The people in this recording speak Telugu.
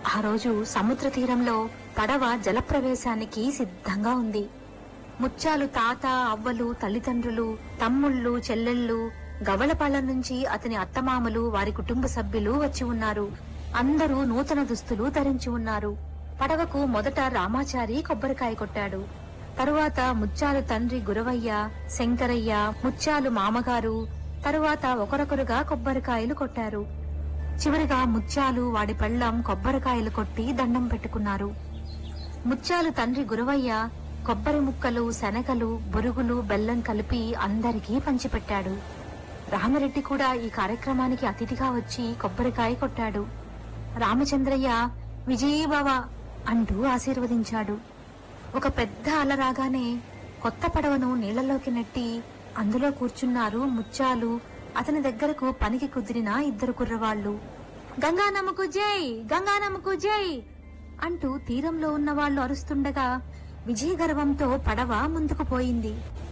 ఆ రోజు సముద్ర తీరంలో పడవ జలప్రవేశానికి సిద్ధంగా ఉంది ముత్యాలు తాత అవ్వలు తల్లిదండ్రులు తమ్ముళ్ళు చెల్లెళ్ళు గవళపాలెం నుంచి అతని అత్తమామలు వారి కుటుంబ సభ్యులు వచ్చి ఉన్నారు అందరూ నూతన దుస్తులు ధరించి ఉన్నారు పడవకు మొదట రామాచారి కొబ్బరికాయ కొట్టాడు తరువాత ముత్యాలు తండ్రి గురవయ్య శంకరయ్య ముత్యాలు మామగారు తరువాత ఒకరొకరుగా కొబ్బరికాయలు కొట్టారు చివరిగా ముత్యాలు వాడి పెళ్ళం కొబ్బరికాయలు కొట్టి దండం పెట్టుకున్నారు ముత్యాలు తండ్రి గురవయ్య కొబ్బరి ముక్కలు శనగలు బొరుగులు బెల్లం కలిపి అందరికీ పంచిపెట్టాడు రామరెడ్డి కూడా ఈ కార్యక్రమానికి అతిథిగా వచ్చి కొబ్బరికాయ కొట్టాడు రామచంద్రయ్య విజయీభవ అంటూ ఆశీర్వదించాడు ఒక పెద్ద అల రాగానే కొత్త పడవను నీళ్లలోకి నెట్టి అందులో కూర్చున్నారు ముత్యాలు అతని దగ్గరకు పనికి కుదిరిన ఇద్దరు కుర్రవాళ్ళు గంగానమ్మకు జై గంగానమ్మకు జై అంటూ తీరంలో ఉన్న వాళ్ళు అరుస్తుండగా విజయ గర్వంతో పడవ ముందుకు పోయింది